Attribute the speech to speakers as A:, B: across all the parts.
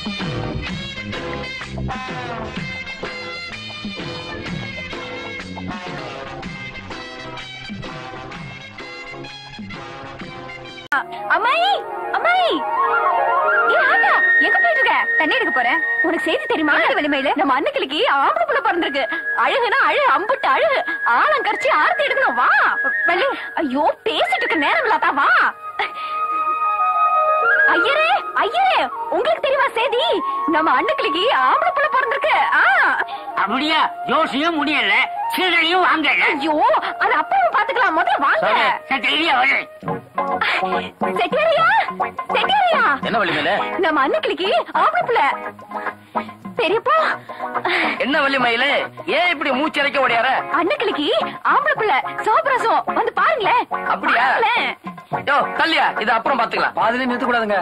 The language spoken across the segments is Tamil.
A: அம்மாயி அம்மாயி ஏ ஆட்டா எங்க போயிட்டு இருக்க தண்ணி எடுக்க போறேன் உனக்கு செய்தி தெரியுமா வலிமையில நம்ம அன்னைக்கு ஆம்பளை புள்ள பிறந்திருக்கு அழுகுனா அழு அம்புட்டு அழுகு ஆழம் கரைச்சி ஆரத்தி எடுக்கணும் வா வலி ஐயோ பேசிட்டு இருக்க நேரம் இல்லாதா வா ஐயரே ஐயரே உங்களுக்கு தெரியுமா செய்தி நம்ம அன்னைக்கு ஆம்பளை புள்ள பிறந்திருக்கு ஆ
B: அப்படியா ஜோசியும் முடியல சீரழியும் வாங்கல
A: ஐயோ அது அப்புறம் பாத்துக்கலாம் முதல்ல வாங்க
B: சரியா வரு
A: செட்டியாரியா செட்டியாரியா
C: என்ன வலிமையில
A: நம்ம அன்னைக்கு ஆம்பளை புள்ள பெரியப்பா
C: என்ன வலிமையில ஏன் இப்படி மூச்சரைக்க ஓடியார
A: அன்னைக்கு ஆம்பளை புள்ள சோப்ரசம் வந்து பாருங்களேன்
C: அப்படியா?
A: பாருங்களேன்.
C: யோ தள்ளியா இது அப்புறம் பாத்துக்கலாம் பாதிலே நிறுத்த கூடாதுங்க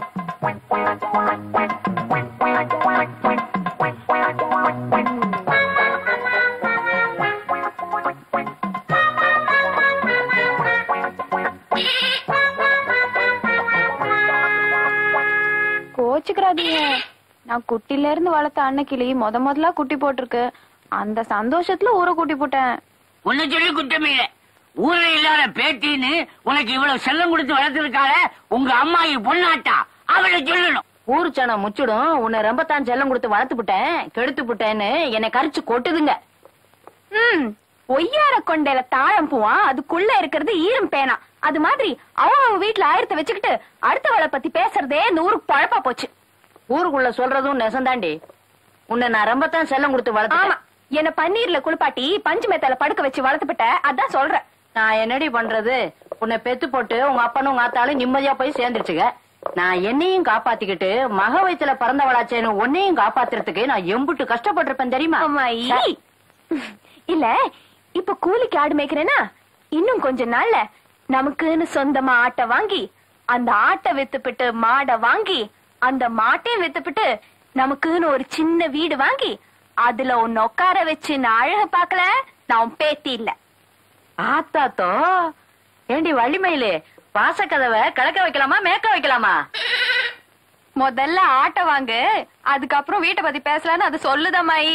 A: கோச்சுக்கிறாதீங்க நான் குட்டில இருந்து வளர்த்த அன்னைக்கிளி முத முதல்ல குட்டி போட்டிருக்கு அந்த சந்தோஷத்துல ஊரை கூட்டி போட்டேன்
B: உன்னை சொல்லி குற்றமே இல்ல ஊர்ல இல்லாத பேட்டின்னு உனக்கு இவ்வளவு செல்லம் கொடுத்து வளர்த்திருக்காள உங்க அம்மாயி பொண்ணாட்டா அவளை சொல்லணும்
D: ஊரு சனா முச்சிடும் உன்னை ரொம்ப தான் செல்லம் கொடுத்து வளர்த்து புட்டேன் கெடுத்து புட்டேன்னு என்னை கரிச்சு கொட்டுதுங்க
A: ம் ஒய்யார கொண்டையில தாழம் பூவா அதுக்குள்ள இருக்கிறது ஈரம் பேனா அது மாதிரி அவன் அவன் வீட்டுல ஆயிரத்தை வச்சுக்கிட்டு அடுத்தவளை பத்தி பேசுறதே நூறு பழப்பா போச்சு
D: ஊருக்குள்ள சொல்றதும் நெசந்தாண்டி உன்னை நான் ரொம்ப தான் செல்லம் கொடுத்து
A: ஆமா
D: வளர்த்தேன்
A: என்ன பன்னீர்ல குளிப்பாட்டி பஞ்சு மெத்தால படுக்க வச்சு வளர்த்துப்பிட்ட அதான் சொல்றேன்
D: நான் என்னடி பண்றது உன்னை பெத்து போட்டு உங்க அப்பனும் உங்க ஆத்தாலும் நிம்மதியா போய் சேர்ந்துருச்சுங்க நான் என்னையும் காப்பாத்திக்கிட்டு மக வயித்துல பிறந்தவளாச்சேன்னு உன்னையும் காப்பாத்துறதுக்கு நான் எம்புட்டு கஷ்டப்பட்டிருப்பேன் தெரியுமா
A: அம்மாயி இல்ல இப்ப கூலிக்கு ஆடு மேய்க்கிறேனா இன்னும் கொஞ்ச நாள்ல நமக்குன்னு சொந்தமா ஆட்டை வாங்கி அந்த ஆட்டை வித்துப்பிட்டு மாடை வாங்கி அந்த மாட்டையும் வித்துப்பிட்டு நமக்குன்னு ஒரு சின்ன வீடு வாங்கி அதுல உன்னை உட்கார வச்சு நான் அழக பாக்கல நான் உன் பேத்தி இல்ல
D: ஆத்தாத்தோ ஏண்டி வள்ளிமயிலு வாசக்கதவை கிழக்க வைக்கலாமா மேற்க வைக்கலாமா
A: முதல்ல ஆட்டை வாங்கு அதுக்கப்புறம் வீட்டை பத்தி பேசலான்னு அது சொல்லுதம்மாயி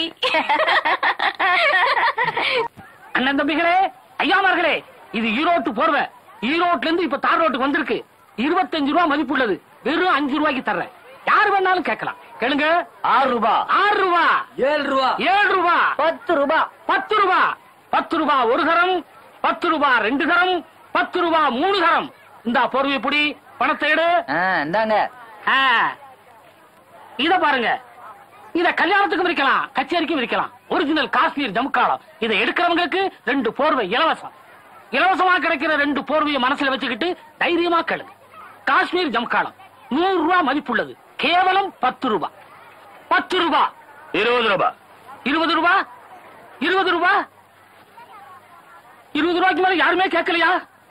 E: அண்ணன் தம்பிகளே ஐயாமார்களே இது ஈரோட்டு போர்வை ஈரோட்ல இருந்து இப்ப தார் ரோட்டுக்கு வந்திருக்கு இருபத்தஞ்சு ரூபா மதிப்புள்ளது வெறும் அஞ்சு ரூபாய்க்கு தர்றேன் யார் வேணாலும் கேட்கலாம் கேளுங்க
C: ஆறு ரூபா
E: ஆறு ரூபா
C: ஏழு ரூபா
E: ஏழு ரூபா
D: பத்து ரூபாய்
E: பத்து ரூபா பத்து ரூபா ஒரு தரம் பத்து ரூபா ரெண்டு தரம் பத்து ரூபா மூணு தரம் இந்த போர்வை புடி பணத்தை எடு
C: இந்தாங்க
E: ஆ. இத பாருங்க இத கல்யாணத்துக்கும் விற்கலாம் கச்சேரிக்கும் விற்கலாம் ஒரிஜினல் காஷ்மீர் ஜமுக்காலம் இதை எடுக்கிறவங்களுக்கு ரெண்டு போர்வை இலவசம் இலவசமா கிடைக்கிற ரெண்டு போர்வையை மனசுல வச்சுக்கிட்டு தைரியமா கேளுங்க காஷ்மீர் ஜமுக்காலம் நூறு ரூபாய் மதிப்புள்ளது கேவலம் பத்து ரூபாய் பத்து ரூபாய்
C: இருபது ரூபா
E: இருபது ரூபாய் இருபது ரூபாய் இருபது ரூபாய்க்கு மேல யாருமே கேட்கலையா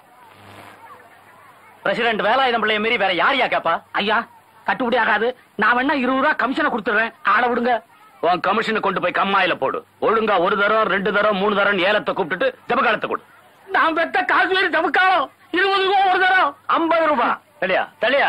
C: பிரசிடென்ட் வேலாயுதம் பிள்ளைய மீறி வேற யாரையா கேப்பா
E: ஐயா கட்டுப்படி ஆகாது நான் வேணா இருபது ரூபாய் கமிஷனை கொடுத்துறேன் ஆள விடுங்க
C: உன் கமிஷனை கொண்டு போய் கம்மாயில போடு ஒழுங்கா ஒரு தரம் ரெண்டு தரம் மூணு தரம் ஏலத்தை கூப்பிட்டுட்டு ஜபகாலத்தை கொடு
E: நான் பெத்த காஷ்மீர் ஜமுக்காலம் இருபது ரூபாய் ஒரு தரம்
C: ஐம்பது ரூபா தலியா தலியா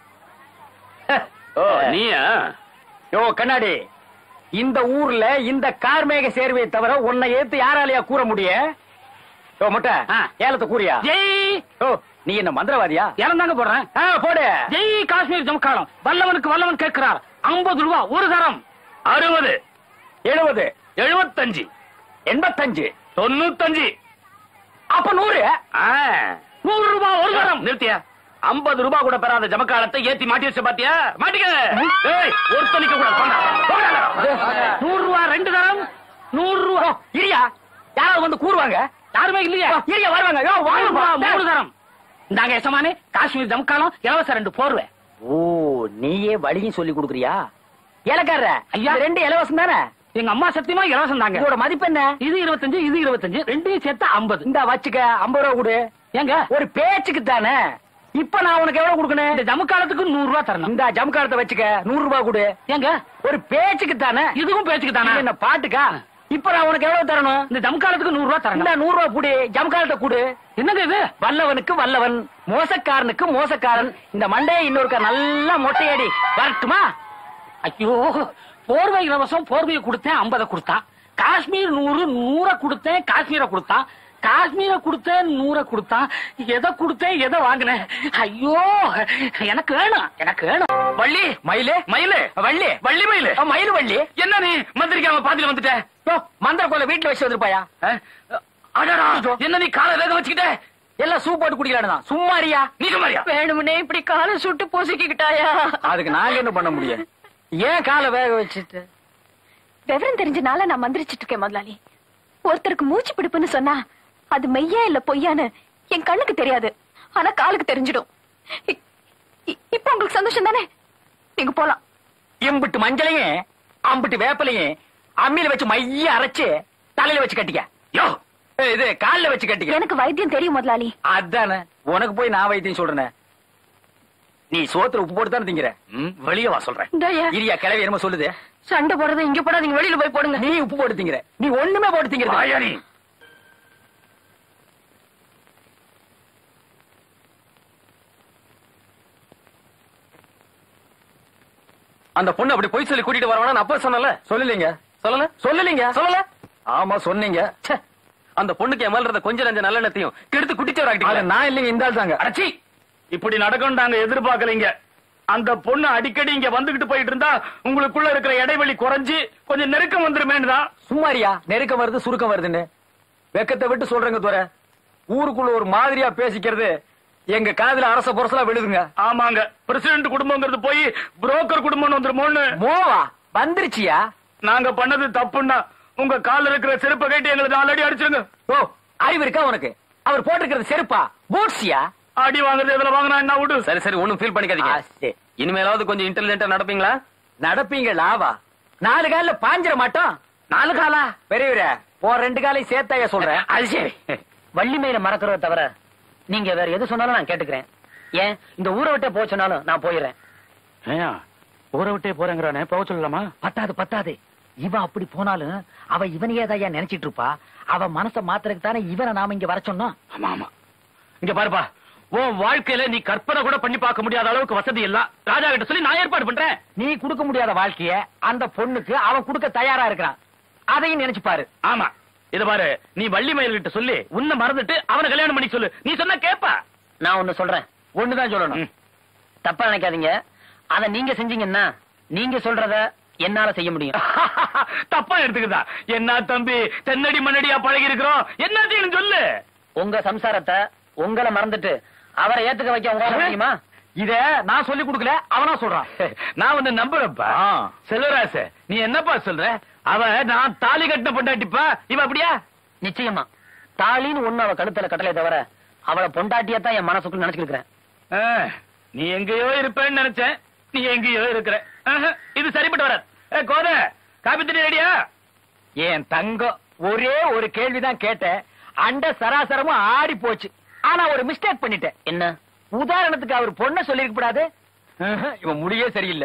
C: ஓ நீயா யோ கண்ணாடி இந்த ஊர்ல இந்த கார்மேக சேர்வையை தவிர உன்னை ஏத்து யாராலயா கூற முடிய யோ முட்டை
E: ஆ.
C: ஏலத்தை கூறியா
E: ஜெய்
C: ஓ நீ என்ன மந்திரவாதியா
E: இறந்தாங்க போடுறேன்
C: ஆ, போடு
E: ஜெய் காஷ்மீர் ஜமுக்காலம் வல்லவனுக்கு வல்லவன் கேட்கிறார் ஐம்பது ரூபாய் ஒரு தரம்
C: அறுபது எழுபது எழுபத்தஞ்சு எண்பத்தஞ்சு தொண்ணூத்தஞ்சு அப்ப நூறு ஆ.
E: நூறு ரூபாய் ஒரு தரம்
C: நிறுத்தியா ஐம்பது ரூபாய் கூட பெறாத ஜமக்காலத்தை ஏத்தி மாட்டி வச்ச பாத்தியா மாட்டிக்க ஏய், ஒருத்தனிக்க கூட போடா. போடா.
E: நூறு ரூபாய் ரெண்டு தரம் நூறு ரூபாய்
C: இரியா யாராவது வந்து கூறுவாங்க
E: யாருமே இல்லையா
C: இரியா வருவாங்க யோ,
E: நூறு
C: வாங்க,
E: ரூபாய்
C: வா.
E: மூணு தரம் இந்தாங்க எசமானே காஷ்மீர் ஜமுக்காலம் இலவச ரெண்டு போர்வை
C: ஓ நீயே வழியும் சொல்லி கொடுக்குறியா இலக்கார
E: ஐயா.
C: ரெண்டு இலவசம் தானே
E: எங்க அம்மா சத்தியமா இலவசம் தாங்க
C: இதோட மதிப்பு என்ன
E: இது இருபத்தஞ்சு இது இருபத்தஞ்சு ரெண்டையும் சேர்த்து ஐம்பது
C: இந்த வச்சுக்க ஐம்பது ரூபா கொடு
E: ஏங்க
C: ஒரு பேச்சுக்கு தானே இப்ப நான் உனக்கு எவ்வளவு கொடுக்கணும்
E: இந்த ஜமுக்காலத்துக்கு நூறு ரூபாய் தரணும்
C: இந்த ஜம்காரத்தை வச்சுக்க நூறு ரூபாய் கொடு
E: ஏங்க
C: ஒரு பேச்சுக்கு தானே
E: இதுவும் பேச்சுக்கு தானே
C: என்ன பாட்டுக்கா இப்ப நான் உனக்கு எவ்வளவு தரணும்
E: இந்த ஜமுக்காலத்துக்கு நூறு ரூபாய்
C: இந்த
E: தரணும்
C: நூறு ரூபாய் குடு ஜம்காரத்தை குடு
E: என்னங்க இது
C: வல்லவனுக்கு வல்லவன் மோசக்காரனுக்கு மோசக்காரன் இந்த மண்டையை இன்னொருக்கா நல்லா மொட்டையடி வரட்டுமா
E: ஐயோ போர்வை இலவசம் போர்வையை கொடுத்தேன் ஐம்பதை கொடுத்தான் காஷ்மீர் நூறு நூறை கொடுத்தேன் காஷ்மீரை கொடுத்தான் காஷ்மீரை கொடுத்தேன் நூறை கொடுத்தான் எதை கொடுத்தேன் எதை வாங்கினேன் ஐயோ எனக்கு வேணும் எனக்கு வேணும்
C: வள்ளி மயிலு மயிலு வள்ளி வள்ளி மயிலு மயிலு வள்ளி
E: என்ன நீ மந்திரிக்காம பாதியில வந்துட்ட
C: யோ, மந்திர கோல வீட்டுல வச்சு வந்திருப்பாயா
E: அஹ், அடடா என்ன நீ காலை வேக வச்சுக்கிட்ட
C: எல்லாம் சூப் போட்டு குடிக்கலான்னு தான் சும்மாரியா
E: நீ சும்மாரியா
D: வேணும்னே இப்படி காலை சுட்டு பொசுக்கிக்கிட்டாயா
C: அதுக்கு நாங்க என்ன பண்ண முடியும் ஏன் காலை வேக வச்சுட்டு
A: விவரம் தெரிஞ்சனால நான் மந்திரிச்சிட்டு இருக்கேன் முதலாளி ஒருத்தருக்கு மூச்சு பிடிப்புன்னு சொன்னா அது மெய்யா இல்ல பொய்யான்னு என் கண்ணுக்கு தெரியாது ஆனா காலுக்கு தெரிஞ்சிடும் இ- இ- இப்ப உங்களுக்கு சந்தோஷம் தானே நீங்க போலாம்
C: இம்பிட்டு மஞ்சளையும் அம்பிட்டு வேப்பலையும் அம்மியில வச்சு மைய அரைச்சு தலையில வச்சு கட்டிக்க யோ ஏய், இது கால்ல வச்சு கட்டிக்க
A: எனக்கு வைத்தியம் தெரியும் முதலாளி
C: அதானே உனக்கு போய் நான் வைத்தியம் சொல்றேனே நீ சோத்துல உப்பு போட்டு தானே திங்கிற ம், வெளிய வா சொல்றேன்
D: இந்தாயா.
C: இரியா கிளவி என்னமோ சொல்லுது
D: சண்டை போடுறது இங்க போடாதீங்க வெளியில போய் போடுங்க
C: நீ உப்பு போட்டு திங்கிற நீ ஒண்ணுமே போட்டு திங்கிறது
E: வாயா நீ
C: அந்த பொண்ணு அப்படி போய் சொல்லி கூட்டிட்டு வரவானு அப்ப சொன்னல சொல்லலீங்க சொல்லல சொல்லலீங்க சொல்லல ஆமா சொன்னீங்க ச்சே.
F: அந்த பொண்ணுக்கு என் மேல இருந்த கொஞ்ச நஞ்ச நல்லெண்ணத்தையும் கெடுத்து
C: அது
F: குட்டிச்சவராக்கிட்டீங்க
C: நான் இல்லைங்க இந்த ஆள் தாங்க
E: அடச்சி இப்படி நடக்கும் நாங்க எதிர்பார்க்கலைங்க அந்த பொண்ணு அடிக்கடி இங்க வந்துகிட்டு போயிட்டு இருந்தா உங்களுக்குள்ள இருக்கிற இடைவெளி குறைஞ்சு கொஞ்சம் நெருக்கம் வந்துருமேன்னு தான்
C: சும்மாரியா நெருக்கம் வருது சுருக்கம் வருதுன்னு வெக்கத்தை விட்டு சொல்றேங்க துற ஊருக்குள்ள ஒரு மாதிரியா பேசிக்கிறது எங்க காதுல அரச புரசலா விழுதுங்க
E: ஆமாங்க பிரசிடென்ட் குடும்பங்கிறது போய் புரோக்கர் குடும்பம் வந்துருமோன்னு
C: மோவா வந்துருச்சியா
E: நாங்க பண்ணது தப்புன்னா உங்க கால்ல இருக்கிற செருப்பை கேட்டு எங்களுக்கு ஆல்ரெடி அடிச்சிருங்க
C: ஓ அறிவு இருக்கா உனக்கு அவர் போட்டிருக்கிறது செருப்பா பூட்ஸியா
E: அடி வாங்குறது இதுல வாங்கினா என்ன விடு
F: சரி சரி ஒண்ணும் ஃபீல் பண்ணிக்காதீங்க
C: ஆ, சரி.
F: இனிமேலாவது கொஞ்சம் இன்டெலிஜென்ட்டா நடப்பீங்களா
C: நடப்பீங்க லாவா நாலு கால்ல பாஞ்சிர மாட்டோம் நாலு காலா பெரியவரே போ ரெண்டு காலையும் சேர்த்தாயா சொல்றேன்
E: அது சரி
D: வள்ளிமையில மறக்கிறத தவிர நீங்க வேற எது சொன்னாலும் நான் கேட்டுக்கிறேன் ஏன் இந்த ஊரை விட்டே போக சொன்னாலும் நான் போயிடுறேன்
E: ஏன் ஊரை விட்டே போறேங்கிறானே போக சொல்லலாமா
D: பத்தாது பத்தாது இவ அப்படி போனாலும் அவ இவனையே தான் நினைச்சிட்டு இருப்பா அவ மனச மாத்துறதுக்கு தானே இவனை நாம இங்க வர சொன்னோம்
E: ஆமா ஆமா இங்க பாருப்பா உன் வாழ்க்கையில நீ கற்பனை கூட பண்ணி பார்க்க முடியாத அளவுக்கு வசதி இல்ல ராஜா கிட்ட சொல்லி நான் ஏற்பாடு பண்றேன்
C: நீ கொடுக்க முடியாத வாழ்க்கைய அந்த பொண்ணுக்கு அவன் கொடுக்க தயாரா இருக்கிறான் அதையும் நினைச்சு பாரு
E: ஆமா இத பாரு நீ வள்ளி மயில் கிட்ட சொல்லி உன்னை மறந்துட்டு அவனை கல்யாணம் பண்ணி சொல்லு நீ சொன்னா கேப்பா
D: நான் ஒண்ணு சொல்றேன்
C: ஒண்ணுதான் சொல்லணும்
E: ம்.
D: தப்பா நினைக்காதீங்க அத நீங்க செஞ்சீங்கன்னா நீங்க சொல்றத என்னால செய்ய முடியும்
E: தப்பா எடுத்துக்குதா என்ன தம்பி தென்னடி மண்ணடியா பழகி இருக்கிறோம் என்னத்தையும் சொல்லு
D: உங்க சம்சாரத்தை உங்களை மறந்துட்டு அவரை ஏத்துக்க வைக்க உங்களால முடியுமா
C: இத நான் சொல்லி கொடுக்கல அவனா சொல்றான்
E: நான் உன்னை நம்புறப்பா
C: ஆ.
E: செல்வராச நீ என்னப்பா சொல்ற அவ நான் தாலி கட்டின பொண்டாட்டிப்பா இவ அப்படியா
D: நிச்சயமா தாலின்னு ஒண்ணு அவ கழுத்துல கட்டளை தவிர அவளை பொண்டாட்டியா தான் என் மனசுக்குள்ள நினைச்சுக்கிறேன்
E: ஆ, நீ எங்கேயோ இருப்பேன்னு நினைச்சேன் நீ எங்கேயோ இருக்கிற ஆஹா, இது சரிப்பட்டு வராது ஏ, கோத காபி தண்ணி ரெடியா
C: என் தங்கம் ஒரே ஒரு கேள்விதான் கேட்டேன் அண்ட சராசரமும் ஆடி போச்சு ஆனா ஒரு மிஸ்டேக் பண்ணிட்டேன்
D: என்ன
C: உதாரணத்துக்கு அவர் பொண்ண சொல்லிருக்க கூடாது இவன் முடியே சரியில்லை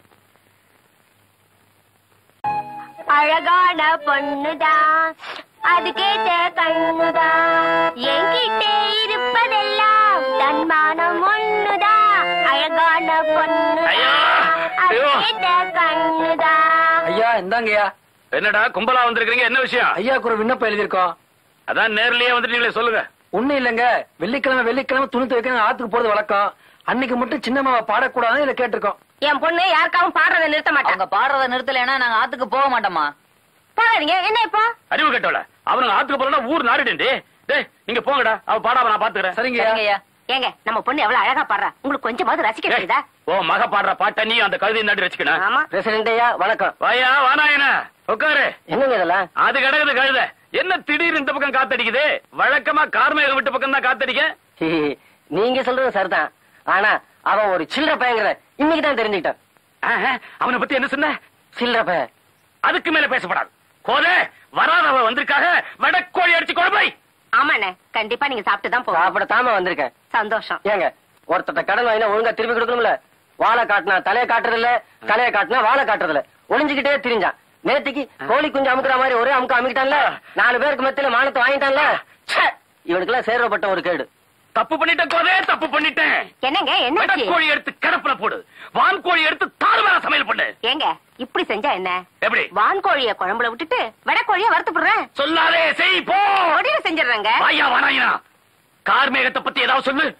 G: அழகான பொண்ணுதான் அது கேட்ட கண்ணுதான் என்கிட்ட இருப்பதெல்லாம் தன்மானம் ஒண்ணுதான் அழகான பொண்ணுதான்
E: ஐயா!
G: அது
E: ஐயோ!
G: கேட்ட கண்ணுதான்
C: ஐயா இந்தாங்கய்யா
E: என்னடா கும்பலா வந்திருக்கீங்க என்ன விஷயம்
C: ஐயாக்கு ஒரு விண்ணப்பம் எழுதியிருக்கோம்
E: அதான் நேர்லயே வந்துட்டீங்களே சொல்லுங்க
C: ஒண்ணும் இல்லைங்க வெள்ளிக்கிழமை வெள்ளிக்கிழமை துணி துவைக்கணும் ஆத்துக்கு போறது வழக்கம் அன்னைக்கு மட்டும் சின்னம்மாவை பாடக்கூடாதுன்னு இதை கேட்டிருக்கோம்
G: என் பொண்ணு யாருக்காவும் பாடுறத நிறுத்த மாட்டாங்க
D: அவங்க பாடுறத நிறுத்தலைன்னா நாங்க ஆத்துக்கு போக மாட்டோமா
G: போறாதீங்க என்ன இப்போ
E: அறிவு கட்டவள அவனுங்க ஆத்துக்கு போறா ஊர் நாடுடே டேய் நீங்க போங்கடா அவ பாடாம நான் பாத்துக்கிறேன்
C: சரிங்கய்யா
G: ஏங்க நம்ம பொண்ணு எவ்வளவு அழகா பாடுறா உங்களுக்கு கொஞ்சமாவது ரசிக்க தெரியுதா
E: ஓ மக பாடுற பாட்ட நீ அந்த கவிதை நாட்டி வச்சுக்கணும்
G: ஆமா
C: பிரசிடண்ட் ஐயா வணக்கம்
E: வாயா வானாயன உட்காரு
C: என்னங்க இதெல்லாம்
E: அது கிடக்குது கழுத என்ன திடீர்னு இந்த பக்கம் காத்தடிக்குது வழக்கமா கார்மேகம் விட்டு பக்கம் தான் காத்தடிக்க
C: நீங்க சொல்றது சரிதான் ஆனா அவன் ஒரு சில்லற பையங்கிற இன்னைக்கு தான் தெரிஞ்சுக்கிட்டான்
E: ஆஹா, அவனை பத்தி என்ன சொன்ன
C: சில்லற பையன்
E: அதுக்கு மேல பேசப்படாது கோதே வராதவ வந்திருக்காக வடக்கோழி அடிச்சு கொண்டு போய்
G: ஆமாண்ணே கண்டிப்பா நீங்க சாப்பிட்டு தான் போகணும்
C: சாப்பிடத்தாம வந்திருக்கேன்
G: சந்தோஷம்
C: ஏங்க ஒருத்தட்ட கடன் வாங்கினா ஒழுங்கா திருப்பி கொடுக்கணும்ல வாழை காட்டினா தலைய காட்டுறது இல்ல தலைய காட்டினா வாழை காட்டுறது இல்ல ஒளிஞ்சுக்கிட்டே திரிஞ்சான் நேத்துக்கு கோழி குஞ்சு அமுக்குற மாதிரி ஒரே அமுக்க அமுக்கிட்டான்ல நாலு பேருக்கு மத்தியில மானத்தை வாங்கிட்டான்ல ச்சே, இவனுக்கெல்லாம் சேர்றப்பட்ட ஒரு கேடு
E: தப்பு பண்ணிட்டேன் கோதே தப்பு பண்ணிட்டேன்
G: என்னங்க என்னாச்சு
E: வடக்கோழி எடுத்து கடப்புல போடு வான்கோழி எடுத்து தார
F: தாறுமாற சமையல் பண்ணு
G: ஏங்க இப்படி செஞ்சா என்ன
F: எப்படி
G: வான்கோழிய குழம்புல விட்டுட்டு வெடக்கோழிய வறுத்து போடுறேன்
F: சொல்லாதே செய் போ
G: ஒடியில செஞ்சிடுறேங்க
F: வாயா வானாயினா கார்மேகத்தை பத்தி ஏதாவது சொல்லு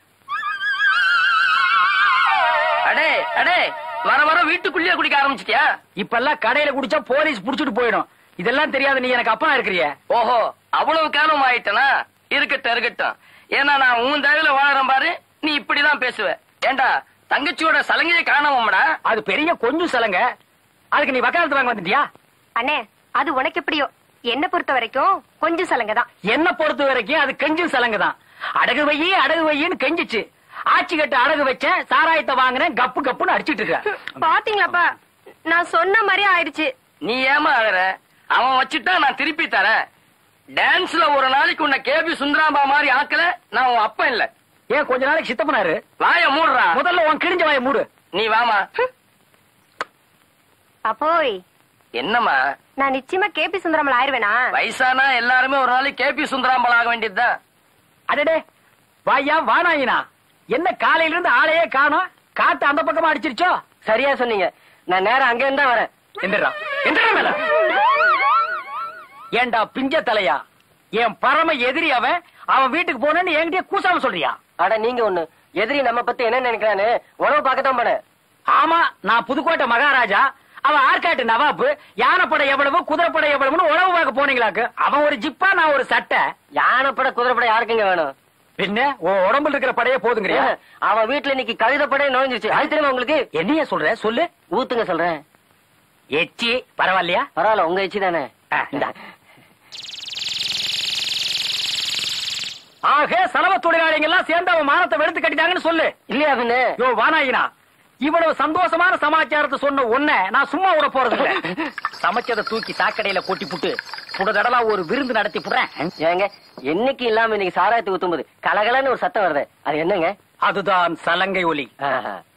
C: அடே அடே வர வர வீட்டுக்குள்ளேயே குடிக்க ஆரம்பிச்சிட்டியா
H: இப்பெல்லாம் கடையில குடிச்சா போலீஸ் புடிச்சிட்டு போயிடும் இதெல்லாம் தெரியாது நீ எனக்கு அப்பனா இருக்கிறிய
C: ஓஹோ அவ்வளவு காலம் ஆயிட்டனா இருக்கட்டும் இருக்கட்டும் ஏன்னா நான் உன் தயவுல வாழறேன் பாரு நீ இப்படிதான் பேசுவ ஏண்டா தங்கச்சியோட சலங்கையை காணாமடா
H: அது பெரிய கொஞ்சம் சலங்க அதுக்கு நீ வக்காலத்து வாங்க வந்துட்டியா
G: அண்ணே அது உனக்கு எப்படியோ என்ன பொறுத்த வரைக்கும் கொஞ்சம் சலங்க தான்
H: என்ன பொறுத்த வரைக்கும் அது கெஞ்சும் சலங்க தான் அடகு வையி அடகு வையின்னு கெஞ்சிச்சு ஆட்சி கட்ட அடகு வச்சேன் சாராயத்தை வாங்கினேன் கப்பு கப்புன்னு அடிச்சிட்டு இருக்க
G: பாத்தீங்களாப்பா நான் சொன்ன மாதிரி ஆயிடுச்சு
C: நீ ஏமா அழற அவன் வச்சுட்டா நான் திருப்பி தரேன் டான்ஸ்ல ஒரு நாளைக்கு உன்னை கேபி சுந்தராம்பா மாதிரி ஆக்கல நான் உன் அப்பன் இல்ல
H: ஏன் கொஞ்ச நாளைக்கு சித்தப்பனாரு
C: வாய மூடுறா
H: முதல்ல உன் கிழிஞ்ச வாய மூடு
C: நீ வாமா
G: அப்போய்
C: என்னம்மா
G: நான் நிச்சயமா கேபி சுந்தரமல் ஆயிருவேனா
C: வயசானா எல்லாருமே ஒரு நாளைக்கு கேபி சுந்தராம்பல் ஆக வேண்டியதுதான்
H: அடடே வாயா வானாயினா என்ன காலையில இருந்து ஆளையே காணோம் காத்து அந்த பக்கமா அடிச்சிருச்சோ
C: சரியா சொன்னீங்க நான் நேரம் அங்க இருந்தா வரேன்
H: எந்திரா எந்திரா மேல ஏண்டா பிஞ்ச தலையா என் பரம எதிரி அவன் அவன் வீட்டுக்கு போனேன்னு என்கிட்ட கூசாம சொல்றியா
C: அட நீங்க ஒண்ணு எதிரி நம்ம பத்தி என்ன நினைக்கிறான்னு உணவு பார்க்கத்தான் போனேன்
H: ஆமா நான் புதுக்கோட்டை மகாராஜா அவன் ஆற்காட்டு நவாப்பு யானைப்படை எவ்வளவு குதிரைப்படை எவ்வளவுன்னு உழவு பார்க்க போனீங்களாக்கு அவன் ஒரு ஜிப்பா நான் ஒரு சட்டை
C: யானைப்பட குதிரைப்பட யாருக்குங்க வேணும்
H: பின்ன உன் உடம்புல இருக்கிற படையே போதுங்கறியா
C: அவன் வீட்டுல இன்னைக்கு கழுதப்படே நுழைஞ்சிருச்சு அது தெரியுமா உங்களுக்கு
H: என்னைய சொல்ற சொல்லு
C: ஊத்துங்க சொல்றேன்
H: எச்சி பரவாயில்லையா
C: பரவாயில்ல உங்க எச்சி தானே
H: ஆ, இந்தா. ஆக சலவ தொழிலாளிங்க எல்லாம் சேர்ந்து அவன் மானத்தை வெளுத்து கட்டிட்டாங்கன்னு சொல்லு
C: இல்லையா பின்ன
H: யோ வானாயினா இவ்வளவு சந்தோஷமான சமாச்சாரத்தை சொன்ன உன்ன நான் சும்மா விட போறது இல்ல சமைச்சதை தூக்கி சாக்கடையில கொட்டி புட்டு புட தடலா ஒரு விருந்து நடத்தி புடுறேன்
C: ஏங்க என்னைக்கு இல்லாம இன்னைக்கு சாராயத்துக்கு ஊத்தும்போது கலகலன்னு ஒரு சத்தம் வருது அது என்னங்க
H: அதுதான் சலங்கை ஒலி
C: ஆஹா.